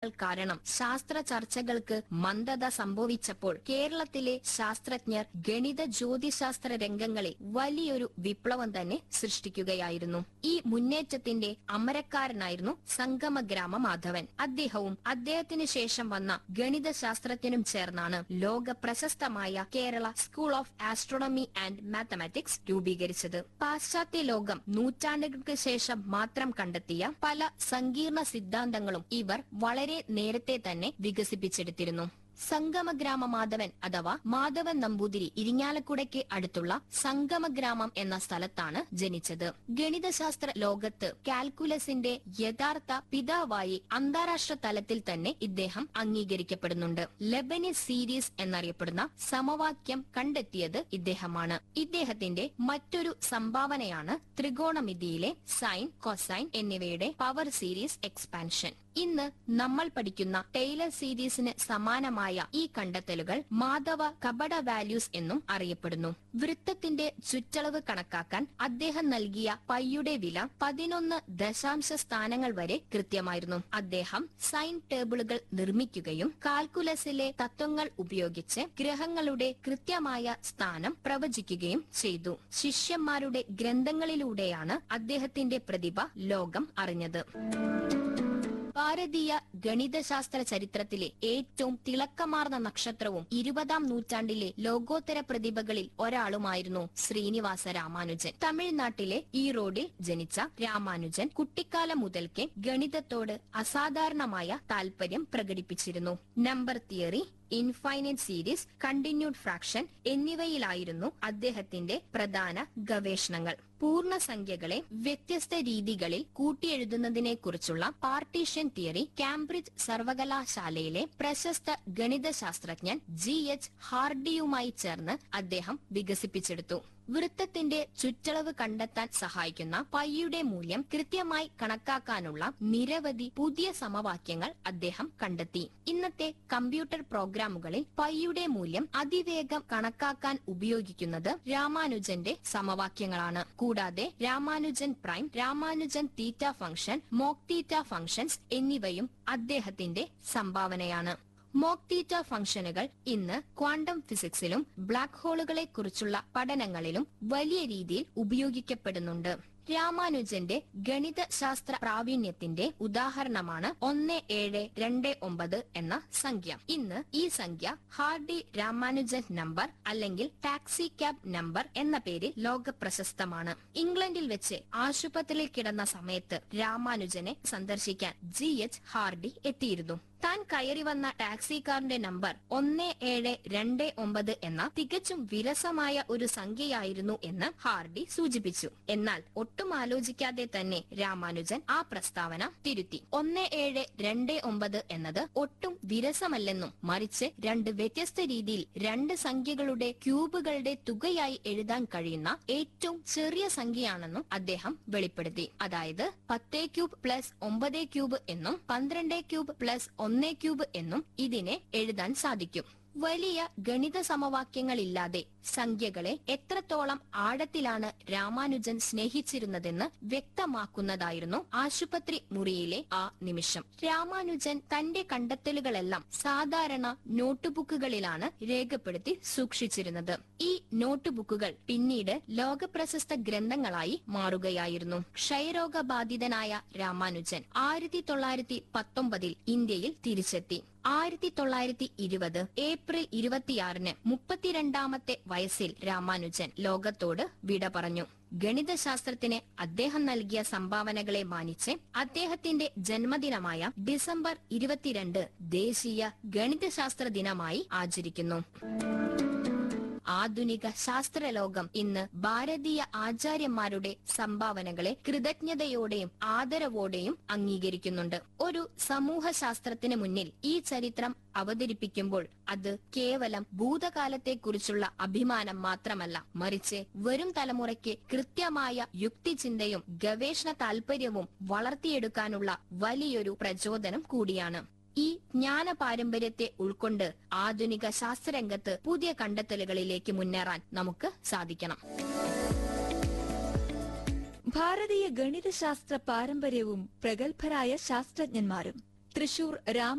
വിവാദങ്ങൾ കാരണം ശാസ്ത്ര ചർച്ചകൾക്ക് മന്ദത സംഭവിച്ചപ്പോൾ കേരളത്തിലെ ശാസ്ത്രജ്ഞർ ഗണിത ജ്യോതിശാസ്ത്ര രംഗങ്ങളിൽ വലിയൊരു വിപ്ലവം തന്നെ സൃഷ്ടിക്കുകയായിരുന്നു ഈ മുന്നേറ്റത്തിന്റെ അമരക്കാരനായിരുന്നു സംഗമഗ്രാമ മാധവൻ അദ്ദേഹവും അദ്ദേഹത്തിന് ശേഷം വന്ന ഗണിതശാസ്ത്രജ്ഞനും ചേർന്നാണ് ലോക പ്രശസ്തമായ Kerala school of astronomy and mathematics രൂപീകരിച്ചത് പാശ്ചാത്യ ലോകം നൂറ്റാണ്ടുകൾക്ക് ശേഷം മാത്രം കണ്ടെത്തിയ പല സങ്കീർണ സിദ്ധാന്തങ്ങളും ഇവർ വളരെ നേരത്തെ തന്നെ വികസിപ്പിച്ചെടുത്തിരുന്നു സംഗമഗ്രാമ മാധവൻ അഥവാ മാധവൻ നമ്പൂതിരി ഇരിങ്ങാലക്കുടയ്ക്ക് അടുത്തുള്ള സംഗമഗ്രാമം എന്ന സ്ഥലത്താണ് ജനിച്ചത് ഗണിതശാസ്ത്ര ലോകത്ത് കാൽക്കുലസിന്റെ യഥാർത്ഥ പിതാവായി അന്താരാഷ്ട്ര തലത്തിൽ തന്നെ ഇദ്ദേഹം അംഗീകരിക്കപ്പെടുന്നുണ്ട് ലെബനിസ് സീരീസ് എന്നറിയപ്പെടുന്ന സമവാക്യം കണ്ടെത്തിയത് ഇദ്ദേഹമാണ് ഇദ്ദേഹത്തിന്റെ മറ്റൊരു സംഭാവനയാണ് ത്രികോണമിതിയിലെ സൈൻ കൊസൈൻ എന്നിവയുടെ പവർ സീരീസ് എക്സ്പാൻഷൻ ഇന്ന് നമ്മൾ പഠിക്കുന്ന ടൈലർ സീരീസിന് സമാനമായ ഈ കണ്ടെത്തലുകൾ മാധവ കപട വാല്യൂസ് എന്നും അറിയപ്പെടുന്നു വൃത്തത്തിന്റെ ചുറ്റളവ് കണക്കാക്കാൻ അദ്ദേഹം നൽകിയ പൈയുടെ വില പതിനൊന്ന് ദശാംശ സ്ഥാനങ്ങൾ വരെ കൃത്യമായിരുന്നു അദ്ദേഹം സൈൻ ടേബിളുകൾ നിർമ്മിക്കുകയും കാൽക്കുലസിലെ തത്വങ്ങൾ ഉപയോഗിച്ച് ഗ്രഹങ്ങളുടെ കൃത്യമായ സ്ഥാനം പ്രവചിക്കുകയും ചെയ്തു ശിഷ്യന്മാരുടെ ഗ്രന്ഥങ്ങളിലൂടെയാണ് അദ്ദേഹത്തിന്റെ പ്രതിഭ ലോകം അറിഞ്ഞത് ഭാരതീയ ഗണിതശാസ്ത്ര ചരിത്രത്തിലെ ഏറ്റവും തിളക്കമാർന്ന നക്ഷത്രവും ഇരുപതാം നൂറ്റാണ്ടിലെ ലോകോത്തര പ്രതിഭകളിൽ ഒരാളുമായിരുന്നു ശ്രീനിവാസ രാമാനുജൻ തമിഴ്നാട്ടിലെ ഈറോഡിൽ ജനിച്ച രാമാനുജൻ കുട്ടിക്കാലം മുതൽക്കേ ഗണിതത്തോട് അസാധാരണമായ താൽപര്യം പ്രകടിപ്പിച്ചിരുന്നു number theory infinite series continued fraction എന്നിവയിലായിരുന്നു അദ്ദേഹത്തിന്റെ പ്രധാന ഗവേഷണങ്ങൾ പൂർണ്ണസംഖ്യകളെ വ്യത്യസ്ത രീതികളിൽ കൂട്ടിയെഴുതുന്നതിനെ കുറിച്ചുള്ള പാർട്ടീഷ്യൻ തിയറി കാംബ്രിഡ്ജ് സർവകലാശാലയിലെ പ്രശസ്ത ഗണിതശാസ്ത്രജ്ഞൻ ജി എച്ച് ഹാർഡിയുമായി ചേർന്ന് അദ്ദേഹം വികസിപ്പിച്ചെടുത്തു വൃത്തത്തിന്റെ ചുറ്റളവ് കണ്ടെത്താൻ സഹായിക്കുന്ന പൈയുടെ മൂല്യം കൃത്യമായി കണക്കാക്കാനുള്ള നിരവധി പുതിയ സമവാക്യങ്ങൾ അദ്ദേഹം കണ്ടെത്തി ഇന്നത്തെ കമ്പ്യൂട്ടർ പ്രോഗ്രാമുകളിൽ പൈയുടെ മൂല്യം അതിവേഗം കണക്കാക്കാൻ ഉപയോഗിക്കുന്നത് രാമാനുജന്റെ സമവാക്യങ്ങളാണ് കൂടാതെ Ramanujan prime Ramanujan theta function mock theta functions എന്നിവയും അദ്ദേഹത്തിന്റെ സംഭാവനയാണ് മോക്തീറ്റ ഫംഗ്ഷനുകൾ ഇന്ന് ക്വാണ്ടം ഫിസിക്സിലും ബ്ലാക്ക് ഹോളുകളെ കുറിച്ചുള്ള പഠനങ്ങളിലും വലിയ രീതിയിൽ ഉപയോഗിക്കപ്പെടുന്നുണ്ട് രാമാനുജന്റെ ഗണിത ശാസ്ത്ര പ്രാവീണ്യത്തിന്റെ ഉദാഹരണമാണ് ഒന്ന് ഏഴ് രണ്ട് ഒമ്പത് എന്ന സംഖ്യ ഇന്ന് ഈ സംഖ്യ ഹാർഡി രാമാനുജൻ നമ്പർ അല്ലെങ്കിൽ ടാക്സി ക്യാബ് നമ്പർ എന്ന പേരിൽ ലോക പ്രശസ്തമാണ് ഇംഗ്ലണ്ടിൽ വെച്ച് ആശുപത്രിയിൽ കിടന്ന സമയത്ത് രാമാനുജനെ സന്ദർശിക്കാൻ ജി എച്ച് ഹാർഡി എത്തിയിരുന്നു താൻ കയറി വന്ന ടാക്സി കാറിന്റെ നമ്പർ ഒന്ന് ഏഴ് രണ്ട് ഒമ്പത് എന്ന തികച്ചും വിരസമായ ഒരു സംഖ്യയായിരുന്നു എന്ന് ഹാർഡി സൂചിപ്പിച്ചു എന്നാൽ ഒട്ടും ആലോചിക്കാതെ തന്നെ രാമാനുജൻ ആ പ്രസ്താവന തിരുത്തി ഒന്ന് ഏഴ് രണ്ട് ഒമ്പത് എന്നത് ഒട്ടും വിരസമല്ലെന്നും മറിച്ച് രണ്ട് വ്യത്യസ്ത രീതിയിൽ രണ്ട് സംഖ്യകളുടെ ക്യൂബുകളുടെ തുകയായി എഴുതാൻ കഴിയുന്ന ഏറ്റവും ചെറിയ സംഖ്യയാണെന്നും അദ്ദേഹം വെളിപ്പെടുത്തി അതായത് പത്തേ ക്യൂബ് പ്ലസ് ഒമ്പതേ ക്യൂബ് എന്നും പന്ത്രണ്ട് ക്യൂബ് പ്ലസ് ഒന്നേ ക്യൂബ് എന്നും ഇതിനെ എഴുതാൻ സാധിക്കും വലിയ ഗണിത സമവാക്യങ്ങളില്ലാതെ സംഖ്യകളെ എത്രത്തോളം ആഴത്തിലാണ് രാമാനുജൻ സ്നേഹിച്ചിരുന്നതെന്ന് വ്യക്തമാക്കുന്നതായിരുന്നു ആശുപത്രി മുറിയിലെ ആ നിമിഷം രാമാനുജൻ തന്റെ കണ്ടെത്തലുകളെല്ലാം സാധാരണ നോട്ടുബുക്കുകളിലാണ് രേഖപ്പെടുത്തി സൂക്ഷിച്ചിരുന്നത് ഈ നോട്ടുബുക്കുകൾ പിന്നീട് ലോകപ്രശസ്ത ഗ്രന്ഥങ്ങളായി മാറുകയായിരുന്നു ക്ഷയരോഗബാധിതനായ രാമാനുജൻ ആയിരത്തി തൊള്ളായിരത്തി പത്തൊമ്പതിൽ ഇന്ത്യയിൽ തിരിച്ചെത്തി ആയിരത്തി തൊള്ളായിരത്തി ഇരുപത് ഏപ്രിൽ ഇരുപത്തിയാറിന് മുപ്പത്തിരണ്ടാമത്തെ വയസ്സിൽ രാമാനുജൻ ലോകത്തോട് വിട പറഞ്ഞു ഗണിതശാസ്ത്രത്തിന് അദ്ദേഹം നൽകിയ സംഭാവനകളെ മാനിച്ച് അദ്ദേഹത്തിന്റെ ജന്മദിനമായ ഡിസംബർ ഇരുപത്തിരണ്ട് ദേശീയ ഗണിതശാസ്ത്ര ദിനമായി ആചരിക്കുന്നു ആധുനിക ശാസ്ത്രലോകം ഇന്ന് ഭാരതീയ ആചാര്യന്മാരുടെ സംഭാവനകളെ കൃതജ്ഞതയോടെയും ആദരവോടെയും അംഗീകരിക്കുന്നുണ്ട് ഒരു സമൂഹ ശാസ്ത്രത്തിന് മുന്നിൽ ഈ ചരിത്രം അവതരിപ്പിക്കുമ്പോൾ അത് കേവലം ഭൂതകാലത്തെക്കുറിച്ചുള്ള അഭിമാനം മാത്രമല്ല മറിച്ച് വരും തലമുറയ്ക്ക് കൃത്യമായ യുക്തിചിന്തയും ഗവേഷണ താൽപര്യവും വളർത്തിയെടുക്കാനുള്ള വലിയൊരു പ്രചോദനം കൂടിയാണ് ഈ ജ്ഞാന പാരമ്പര്യത്തെ ഉൾക്കൊണ്ട് ആധുനിക ശാസ്ത്രരംഗത്ത് പുതിയ കണ്ടെത്തലുകളിലേക്ക് മുന്നേറാൻ നമുക്ക് സാധിക്കണം ഭാരതീയ ഗണിതശാസ്ത്ര പാരമ്പര്യവും പ്രഗത്ഭരായ ശാസ്ത്രജ്ഞന്മാരും തൃശൂർ രാമ